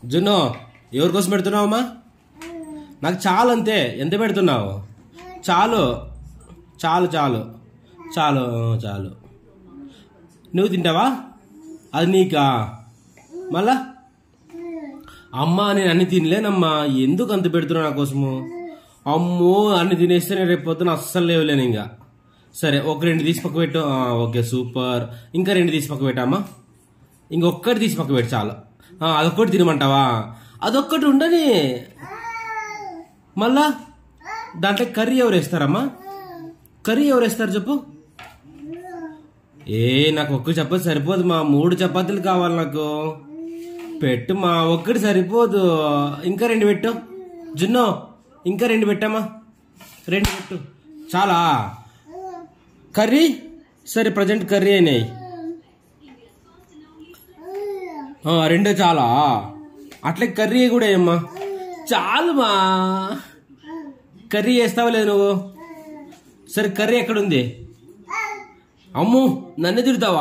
జున్ను ఎవరి కోసం పెడుతున్నావమ్మా నాకు చాలు అంతే ఎంత పెడుతున్నావు చాలు చాలు చాలు చాలు ఆ, చాలు నువ్వు తింటావా అది నీకా మళ్ళా అమ్మా నేను అన్ని తినలేనమ్మా ఎందుకు అంత పెడుతున్నా నా కోసము అమ్మో అన్ని తినేస్తే నేను రేపు పొద్దున అస్సలు లేవలేను ఇంకా సరే ఒక రెండు తీసి పక్క పెట్టు ఆ, ఓకే సూపర్ ఇంకా రెండు తీసి పక్క పెట్టామా ఇంకొక్కటి తీసి పక్క పెట్టు చాలు ఆ, అదొక్కటి తినమంటావా అదొక్కటి ఉండని మళ్ళా దాంట్లో కర్రీ ఎవరు వేస్తారమ్మా కర్రీ ఎవరు వేస్తారు చెప్పు ఏ నాకు ఒక్క చపాతి సరిపోదు మా మూడు చపాతీలు కావాలి నాకు పెట్టు మా ఒక్కటి సరిపోదు ఇంకా రెండు పెట్టు జున్నో ఇంకా రెండు పెట్టమ్మా రెండు పెట్టు చాలా కర్రీ సరే ప్రజెంట్ కర్రీ అయినాయి ఆ, రెండే చాలా అట్లే కర్రీ కూడా ఏమ్మా చాలు మా కర్రీ వేస్తావా లేదు నువ్వు సరే కర్రీ ఎక్కడుంది అమ్ము నన్ను తిడతావా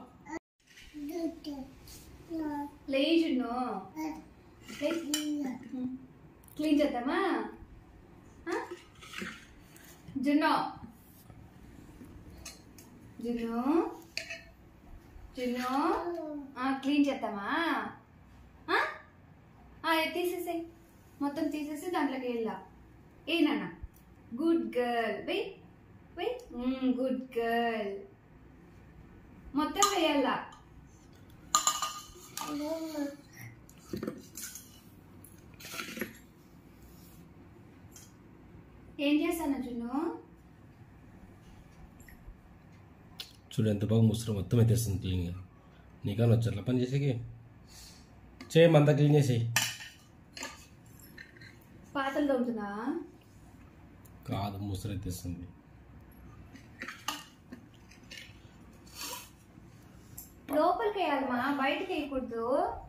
లేజును క్లీన్ చేద్దామా ఆ? జున్ను జున్ను జున్ను ఆ, క్లీన్ చేద్దామా ఆ? ఆ, ఇది తీసేసేయ్ మొత్తం తీసేసి దాంట్లోకి వెళ్ళా ఏనన్నా గుడ్ గర్ల్ వెయ్ వెయ్ గుడ్ గర్ల్ మొత్తం వేయాలా ఏం చేస్తాను జున్ను చూడు ఎంత బాగా ముసరు మొత్తం ఎత్తేస్తుంది క్లీన్గా నీకన్నా వచ్చి పని చేసేకి చేయమంతా క్లీన్ చేసేయి పాతలు తోముతున్నా కాదు ముసరు ఎత్తేస్తుంది లోపలికి వేయాలమ్మా బయటకి వేయకూడదు